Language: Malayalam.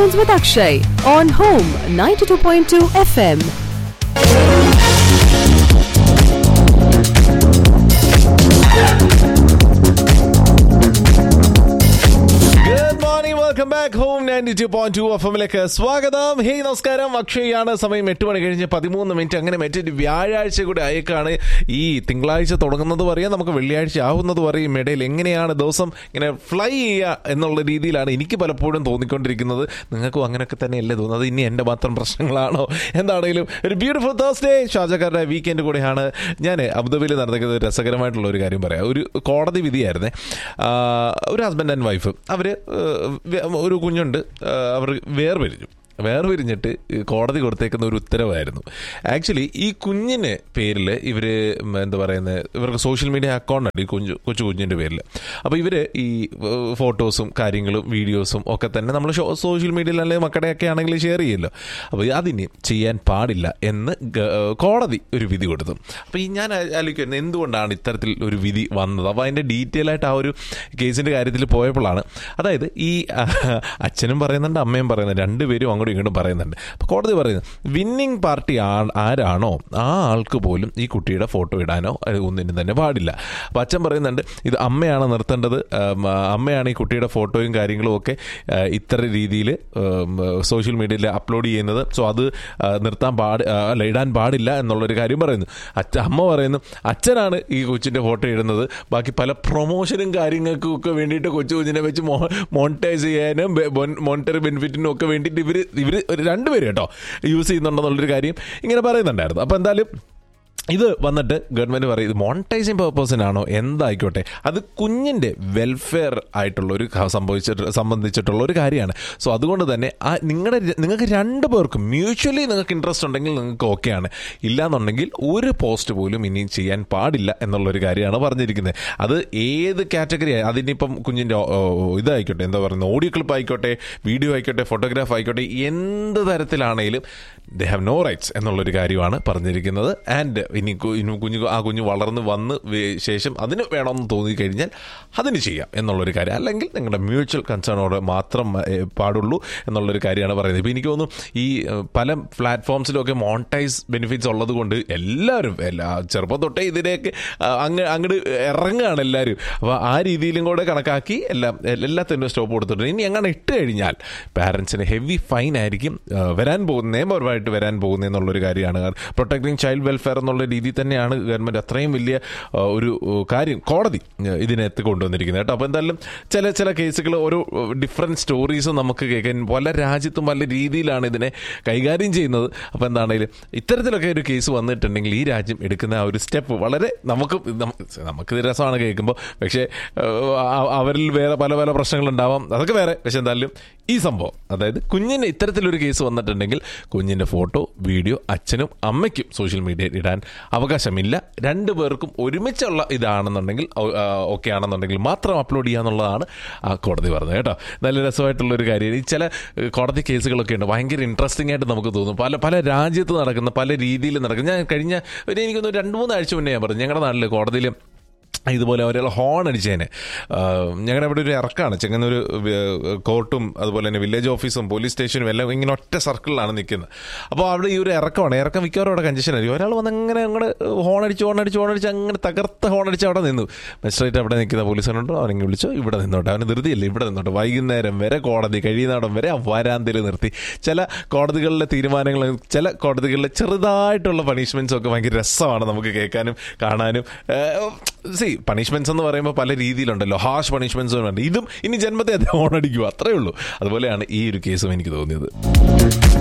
Afternoons with Akshay on Home 92.2 FM. Good morning welcome back home ninety two point two F എമ്മിലേക്ക് സ്വാഗതം ഹേയ് നമസ്കാരം അക്ഷയാണ് സമയം എട്ട് മണി കഴിഞ്ഞ് പതിമൂന്ന് മിനിറ്റ് അങ്ങനെ മറ്റൊരു വ്യാഴാഴ്ച കൂടി അയക്കാണ് ഈ തിങ്കളാഴ്ച തുടങ്ങുന്നത് പറയാം നമുക്ക് വെള്ളിയാഴ്ച ആവുന്നത് പറയും ഇടയിൽ എങ്ങനെയാണ് ദിവസം ഇങ്ങനെ ഫ്ലൈ ചെയ്യുക എന്നുള്ള രീതിയിലാണ് എനിക്ക് പലപ്പോഴും തോന്നിക്കൊണ്ടിരിക്കുന്നത് നിങ്ങൾക്കും അങ്ങനെയൊക്കെ തന്നെയല്ലേ തോന്നുന്നത് ഇനി എൻ്റെ മാത്രം പ്രശ്നങ്ങളാണോ എന്താണെങ്കിലും ഒരു ബ്യൂട്ടിഫുൾ തേഴ്സ്ഡേ ഷാജക്കാരുടെ വീക്കെൻഡ് കൂടെയാണ് ഞാൻ അബുദാബിയിൽ നടന്നിരിക്കുന്നത് ഒരു രസകരമായിട്ടുള്ള ഒരു കാര്യം പറയാം ഒരു കോടതി വിധിയായിരുന്നേ ആ, ഒരു ഹസ്ബൻഡ് ആൻഡ് വൈഫ് അവർ ഒരു കുഞ്ഞുണ്ട് ആ, അവർ വേർപിരിഞ്ഞു വേർപിരിഞ്ഞിട്ട് കോടതി കൊടുത്തേക്കുന്ന ഒരു ഉത്തരവായിരുന്നു ആക്ച്വലി ഈ കുഞ്ഞിന് പേരിൽ ഇവർ എന്താ പറയുന്നത് ഇവർക്ക് സോഷ്യൽ മീഡിയ അക്കൗണ്ട് ഉണ്ട് ഈ കുഞ്ഞു കൊച്ചു കുഞ്ഞിൻ്റെ പേരിൽ അപ്പോൾ ഇവർ ഈ ഫോട്ടോസും കാര്യങ്ങളും വീഡിയോസും ഒക്കെ തന്നെ നമ്മൾ സോഷ്യൽ മീഡിയയിൽ അല്ലെങ്കിൽ മക്കളുടെയൊക്കെ ആണെങ്കിൽ ഷെയർ ചെയ്യുമല്ലോ അപ്പോൾ അതിന് ചെയ്യാൻ പാടില്ല എന്ന് ഗ- കോടതി ഒരു വിധി കൊടുത്തു അപ്പോൾ ഈ ഞാൻ ആലോചിക്കുന്നത് എന്തുകൊണ്ടാണ് ഇത്തരത്തിൽ ഒരു വിധി വന്നത് അപ്പോൾ അതിൻ്റെ ഡീറ്റെയിൽ ആയിട്ട് ആ ഒരു കേസിൻ്റെ കാര്യത്തിൽ പോയപ്പോഴാണ് അതായത് ഈ ആ, അച്ഛനും പറയുന്നുണ്ട് അമ്മയും പറയുന്നുണ്ട് രണ്ടുപേരും അങ്ങോട്ടും ഇങ്ങോട്ടും പറയുന്നുണ്ട് അപ്പോൾ കോടതി പറയുന്നത് വിന്നിങ് പാർട്ടി ആ ആരാണോ ആ ആൾക്ക് പോലും ഈ കുട്ടിയുടെ ഫോട്ടോ ഇടാനോ അത് ഒന്നിനും തന്നെ പാടില്ല അപ്പോൾ അച്ഛൻ പറയുന്നുണ്ട് ഇത് അമ്മയാണ് നിർത്തേണ്ടത് ഉം, അമ്മയാണ് ഈ കുട്ടിയുടെ ഫോട്ടോയും കാര്യങ്ങളും ഒക്കെ ആ, ഇത്ര രീതിയിൽ സോഷ്യൽ മീഡിയയിൽ അപ്ലോഡ് ചെയ്യുന്നത് സോ അത് ആ, നിർത്താൻ പാടി ആ, അല്ല ഇടാൻ പാടില്ല എന്നുള്ളൊരു കാര്യം പറയുന്നു അച്ഛ അമ്മ പറയുന്നു അച്ഛനാണ് ഈ കൊച്ചിൻ്റെ ഫോട്ടോ ഇടുന്നത് ബാക്കി പല പ്രൊമോഷനും കാര്യങ്ങൾക്കും ഒക്കെ വേണ്ടിയിട്ട് കൊച്ചു കുഞ്ഞിനെ വെച്ച് മോണിറ്റൈസ് ചെയ്യാനും മോണിറ്ററി ബെനിഫിറ്റിനും ഒക്കെ വേണ്ടിയിട്ട് ഇവർ ഇവർ ഒരു രണ്ടുപേരും കേട്ടോ യൂസ് ചെയ്യുന്നുണ്ടെന്നുള്ളൊരു കാര്യം ഇങ്ങനെ പറയുന്നുണ്ടായിരുന്നു അപ്പോൾ എന്തായാലും ഇത് വന്നിട്ട് ഗവൺമെന്റ് പറയും ഇത് മോണിറ്റൈസിങ് പേർപ്പസിനാണോ എന്തായിക്കോട്ടെ അത് കുഞ്ഞിൻ്റെ വെൽഫെയർ ആയിട്ടുള്ള ഒരു ക- സംഭവിച്ചിട്ട് സംബന്ധിച്ചിട്ടുള്ള ഒരു കാര്യമാണ് സോ അതുകൊണ്ട് തന്നെ ആ നിങ്ങളുടെ ര- നിങ്ങൾക്ക് രണ്ട് പേർക്കും മ്യൂച്വലി നിങ്ങൾക്ക് ഇൻട്രസ്റ്റ് ഉണ്ടെങ്കിൽ നിങ്ങൾക്ക് ഓക്കെയാണ് ഇല്ലാന്നുണ്ടെങ്കിൽ ഒരു പോസ്റ്റ് പോലും ഇനി ചെയ്യാൻ പാടില്ല എന്നുള്ളൊരു കാര്യമാണ് പറഞ്ഞിരിക്കുന്നത് അത് ഏത് കാറ്റഗറി അതിനിപ്പം കുഞ്ഞിൻ്റെ ഓ, ഓ, ഇതായിക്കോട്ടെ എന്താ പറയുന്നത് ഓഡിയോ ക്ലിപ്പ് ആയിക്കോട്ടെ വീഡിയോ ആയിക്കോട്ടെ ഫോട്ടോഗ്രാഫ് ആയിക്കോട്ടെ എന്ത് തരത്തിലാണെങ്കിലും ദേ ഹാവ് നോ റൈറ്റ്സ് എന്നുള്ളൊരു കാര്യമാണ് പറഞ്ഞിരിക്കുന്നത് ആൻഡ് ഇനി കു- ഇനി കുഞ്ഞു ആ കുഞ്ഞു വളർന്ന് വന്ന് വേ- ശേഷം അതിന് വേണമെന്ന് തോന്നിക്കഴിഞ്ഞാൽ അതിന് ചെയ്യാം എന്നുള്ളൊരു കാര്യം അല്ലെങ്കിൽ നിങ്ങളുടെ മ്യൂച്വൽ കൺസേണോടെ മാത്രം ഏ, പാടുള്ളൂ എന്നുള്ളൊരു കാര്യമാണ് പറയുന്നത് ഇപ്പോൾ എനിക്ക് തോന്നുന്നു ഈ ഏ, പല പ്ലാറ്റ്ഫോംസിലൊക്കെ മോണിറ്റൈസ് ബെനിഫിറ്റ്സ് ഉള്ളത് കൊണ്ട് എല്ലാവരും എല്ലാ ചെറുപ്പം തൊട്ടേ ഇതിലേക്ക് ആ, അങ്ങ് അങ്ങോട്ട് ഇറങ്ങുകയാണ് എല്ലാവരും അപ്പോൾ ആ രീതിയിലും കൂടെ കണക്കാക്കി എല്ലാം എല്ലാത്തിനും സ്റ്റോപ്പ് കൊടുത്തിട്ടുണ്ട് ഇനി അങ്ങനെ ഇട്ട് കഴിഞ്ഞാൽ പാരൻസിന് ഹെവി ഫൈൻ ആയിരിക്കും ആ, വരാൻ പോകുന്ന നിയമപരമായിട്ട് വരാൻ പോകുന്നത് എന്നുള്ളൊരു കാര്യമാണ് പ്രൊട്ടക്ടിങ് ചൈൽഡ് വെൽഫെയർ എന്നുള്ള രീതിയിൽ തന്നെയാണ് ഗവൺമെൻറ് അത്രയും വലിയ ആ, ഒരു ആ, കാര്യം കോടതി ആ, ഇതിനകത്ത് കൊണ്ടുവന്നിരിക്കുന്നത് കേട്ടോ അപ്പോൾ എന്തായാലും ചില ചില കേസുകൾ ഓരോ ഡിഫറെൻറ്റ് സ്റ്റോറീസ് നമുക്ക് കേൾക്കാൻ പല രാജ്യത്തും പല രീതിയിലാണ് ഇതിനെ കൈകാര്യം ചെയ്യുന്നത് അപ്പോൾ എന്താണെങ്കിലും ഇത്തരത്തിലൊക്കെ ഒരു കേസ് വന്നിട്ടുണ്ടെങ്കിൽ ഈ രാജ്യം എടുക്കുന്ന ആ ഒരു സ്റ്റെപ്പ് വളരെ നമുക്ക് നമുക്ക് രസമാണ് കേൾക്കുമ്പോൾ പക്ഷേ ആ, അവരിൽ വേറെ പല പല പ്രശ്നങ്ങളുണ്ടാവാം അതൊക്കെ വേറെ പക്ഷെ എന്തായാലും ഈ സംഭവം അതായത് കുഞ്ഞിന് ഇത്തരത്തിലൊരു കേസ് വന്നിട്ടുണ്ടെങ്കിൽ കുഞ്ഞിൻ്റെ ഫോട്ടോ വീഡിയോ അച്ഛനും അമ്മയ്ക്കും സോഷ്യൽ മീഡിയയിൽ ഇടാൻ അവകാശമില്ല രണ്ടു പേർക്കും ഒരുമിച്ചുള്ള ഇതാണെന്നുണ്ടെങ്കിൽ ഓക്കെ ആണെന്നുണ്ടെങ്കിൽ മാത്രം അപ്ലോഡ് ചെയ്യാന്നുള്ളതാണ് ആ കോടതി പറഞ്ഞത് കേട്ടോ നല്ല രസമായിട്ടുള്ള ഒരു കാര്യം ഈ ചില ഏഹ്, കോടതി കേസുകളൊക്കെ ഉണ്ട് ഭയങ്കര ഇൻട്രസ്റ്റിംഗ് ആയിട്ട് നമുക്ക് തോന്നും പല പല രാജ്യത്ത് നടക്കുന്ന പല രീതിയിൽ നടക്കുന്ന ഞാൻ കഴിഞ്ഞ ഒരു എനിക്കൊന്ന് രണ്ട് മൂന്ന് ആഴ്ച മുന്നേ ഞാൻ പറഞ്ഞു ഞങ്ങളുടെ നാട്ടിൽ കോടതിയിൽ ഇതുപോലെ ഒരാൾ ഹോൺ അടിച്ചേനെ ഞങ്ങളുടെ ഇവിടെ ഒരു ഇറക്കാണ് ചെങ്ങന്നൂർ കോർട്ടും അതുപോലെ തന്നെ വില്ലേജ് ഓഫീസും പോലീസ് സ്റ്റേഷനും എല്ലാം ഇങ്ങനെ ഒറ്റ സർക്കിളിലാണ് നിൽക്കുന്നത് അപ്പോൾ അവിടെ ഈ ഒരു ഇറക്കമാണ് ഇറക്കം മിക്കവാറും അവിടെ കഞ്ചഷൻ ആയിരിക്കും ഒരാൾ വന്ന് അങ്ങനെ അങ്ങോട്ട് ഹോൺ അടിച്ച് ഹോൺ അടിച്ച് ഹോൺ അടിച്ച് അങ്ങനെ തകർത്ത ഹോൺ അടിച്ച് അവിടെ നിന്നു മജിസ്ട്രേറ്റ് അവിടെ നിൽക്കുന്ന പോലീസിനുണ്ടോ അവനെങ്കിൽ വിളിച്ചു ഇവിടെ നിന്നോട്ടെ അവന് ധൃതിയില്ല ഇവിടെ നിന്നോട്ടെ വൈകുന്നേരം വരെ കോടതി കഴിയുന്നിടം വരെ ആ വരാന്തയിൽ നിർത്തി ചില കോടതികളിലെ തീരുമാനങ്ങൾ ചില കോടതികളിലെ ചെറുതായിട്ടുള്ള പണിഷ്മെന്റ്സ് ഒക്കെ ഭയങ്കര രസമാണ് നമുക്ക് കേൾക്കാനും കാണാനും സി പണിഷ്മെന്റ്സ് എന്ന് പറയുമ്പോൾ പല രീതിയിലുണ്ടല്ലോ ഹാഷ് പണിഷ്മെന്റ്സ് ഉണ്ട് ഇതും ഇനി ജന്മത്തെ അത് ഓണടിക്കുക അത്രേ ഉള്ളൂ അതുപോലെയാണ് ഈ ഒരു കേസും എനിക്ക് തോന്നിയത്